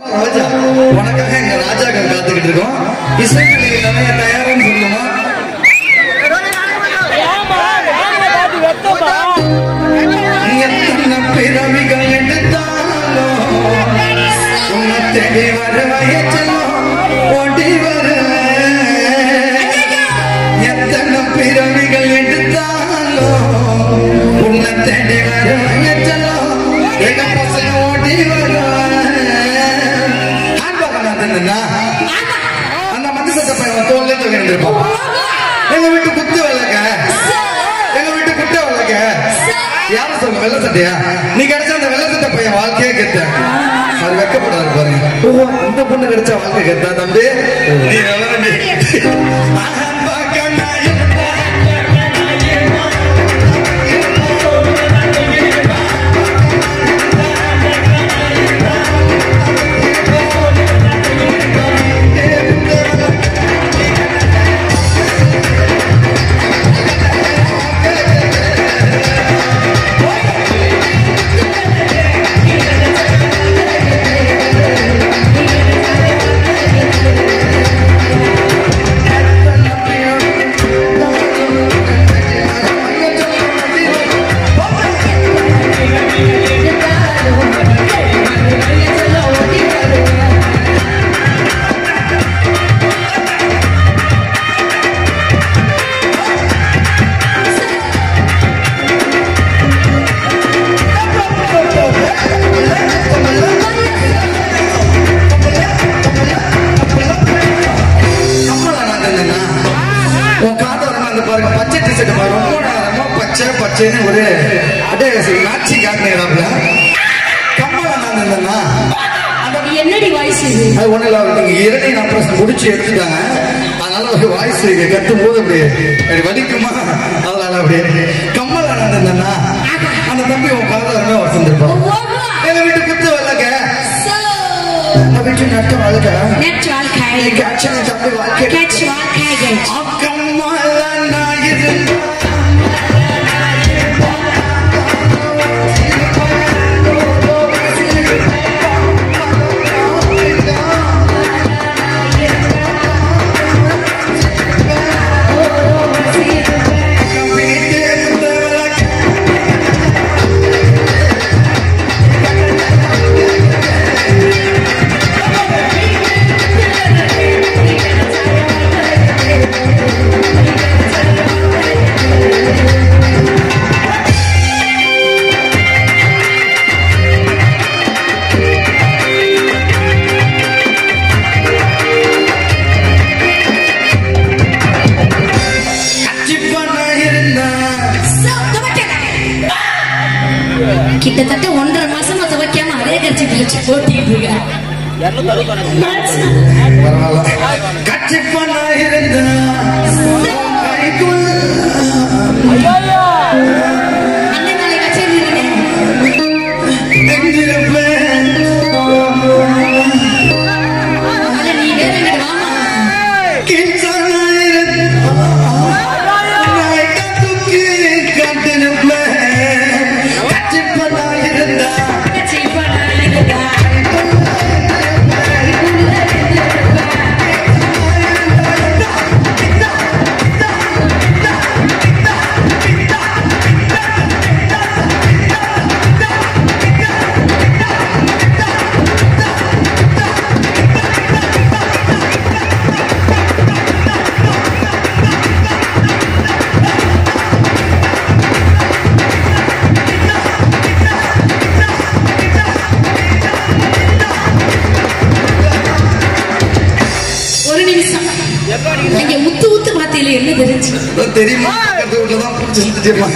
ரோஜா உனக்காக எங்க ராஜாக்கள் காத்துக்கிட்டு இருக்கோம் இசைமொழி நிறைய தயாரான்னு சொல்லுமா எத்தனை பிறவிகள் எடுத்தாலும் உன்னை தேடி வர வயச்சலும் ஓடி வருவேன் எத்தனை பிறவிகள் எடுத்தாலும் உன்னை தேடி வர வயச்சலும் எங்க பசங்க ஓடி வருவேன் ஆண்பாக்கண்ணா அந்த மஞ்சள் சட்டை பையன் தோல்லே தூக்கி இருந்திருப்பான் எங்க வீட்டு குத்து விளக்க எங்க வீட்டு குட்ட விளக்க யாரும் சொல்லுங்க வெள்ள சட்டையா நீ கிடைச்ச அந்த வெள்ள சட்டை பையன் வாழ்க்கையே கெத்த அது வெக்கப்படாது பாருங்க ஓ இந்த பொண்ணு கிடைச்ச வாழ்க்கை கெத்தா தம்பி நீ விவரம் நீ. ஆண்பாக்கண்ணா கம்மலா நான் என்னன்னா, உன் காதோரமா அந்த பாருங்க பச்சை டிஷர்ட் பாருங்க ரொம்ப நேரமா பச்சை பச்சைன்னு ஒரு அப்படியே நாச்சி காட்டினாப்ல கம்மலா நான் என்னன்னா என்னடி வாய்ஸ் இது அது ஒண்ணு இல்ல நீங்க இரண்டை நான் பிரஸ் முடிச்சு எடுத்துட்டாங்க அதனால ஒரு வாய்ஸ் கத்தும் போது அப்படி அப்படி வலிக்குமா அதனால அப்படி கம்மல் ஆனந்த் என்னன்னா அந்த தம்பி உன் காதோரமே வசந்திருப்பான் எங்க வீட்டு குத்து வரலக்க நம்ம வீட்டு நட்டு வாழ்க்கை நெட் வாழ்க்கை கேட்சன் தம்பி வாழ்க்கை கேட்ச் வாழ்க்கை கேட்ச் அக்கம்மால நான் இருந்தா கிட்டத்தட்ட ஒன்றரை மாசமா துவைக்காம அதே கட்சி பிடிச்சு போட்டிட்டு இருக்க கட்சி பண்ண இருந்தா கைக்குள்ள அன்னை நாளை கச்சேரி இருக்கு எங்கிருப்பேன் அத நீ வேற எங்கிட்ட வாமா கட்சி பண்ணா ஒரு நிமிஷம் நீங்க உத்து உத்து பார்த்தீங்களே என்ன தெரிஞ்சு தெரியுமா பக்கத்து வீட்டுல தான் பிடிச்சி செஞ்சிருப்பாங்க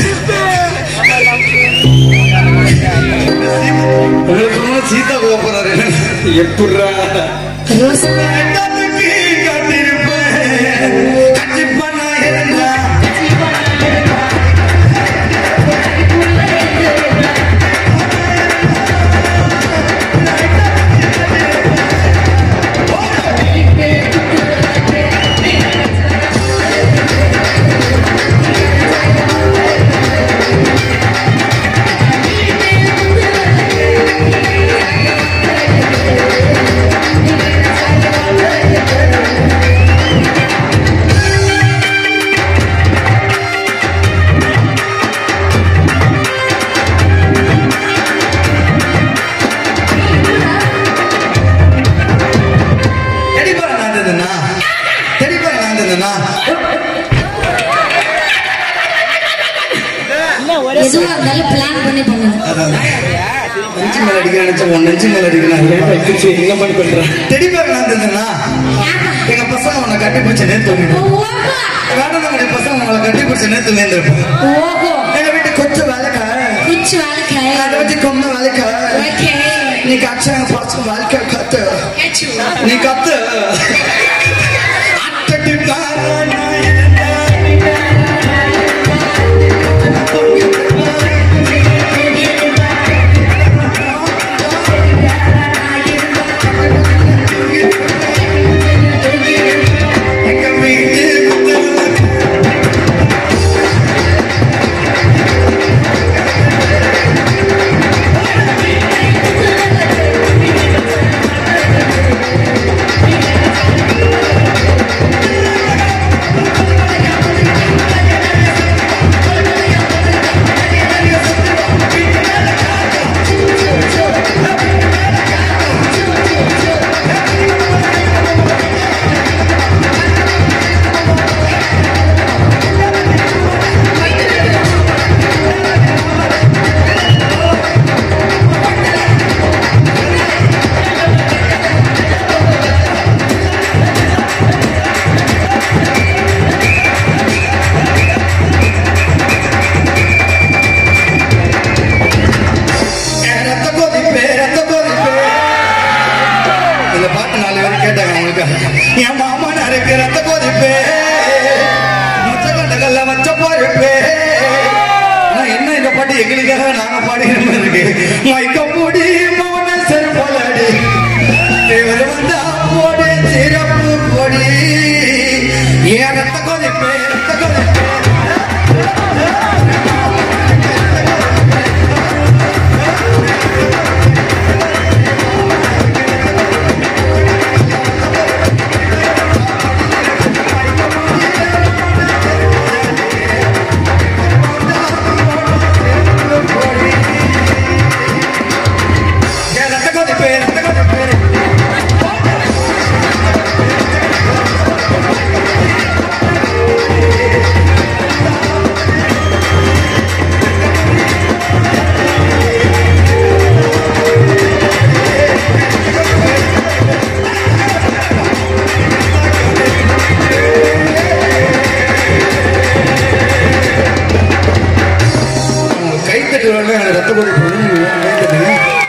உங்களுக்கு சொன்னா சீதா கோபுறாரு எப்படா ரோஸ் கண்டிப்பா நான் இருந்தா Thank எதுவா இருந்தாலும் பிளான் பண்ணி பண்ணணும் அதான். நெஞ்சு மேல அடிக்க நினைச்சா உன் நெஞ்சு மேல அடிக்கிறாங்க என்ன பண்ணி பண்றேன் டெடி பேர் நடந்ததுன்னா எங்க பசங்க உன்னை கட்டி பிடிச்ச நேத்து தூங்கிடும் வேண்டாம் நம்முடைய பசங்க உங்களை கட்டி பிடிச்ச நேத்து வேந்திருப்போம் ஓஹோ எங்க வீட்டு கொஞ்சம் வேலைக்கா குச்சி வாழ்க்கை அதை வச்சு கொம்ப வேலைக்கா ஓகே நீ கச்சாங்க பசங்க வாழ்க்கை கத்து நீ கத்து அட்டடி பாரு எங்க வீட்டு ரத்த கொதிப்பே, ரத்த கொதிப்பே. இந்த பாட்டு நாலு பேர் கேட்டாங்க அவங்களுக்கு என் மாமனாருக்கு ரத்த கொதிப்பே மொச்ச கண்டகல்ல வச்ச பொறுப்பே ஆனா என்ன இந்த பாட்டு எங்களுக்காக நாங்க பாடுகிற மாதிரி இருக்கு மைக்க மூடி மௌன செருப்பலடி இவர் வந்தா போடு சிறப்பு பொடி ஏன் ரத்த கொதிப்பே ரத்த கொதிப்பே ஏன் ரத்த கொதிப்பே ரத்த கொதிப்பே கை தட்டுவாங்க எனக்கு ரத்த கொதிப்பு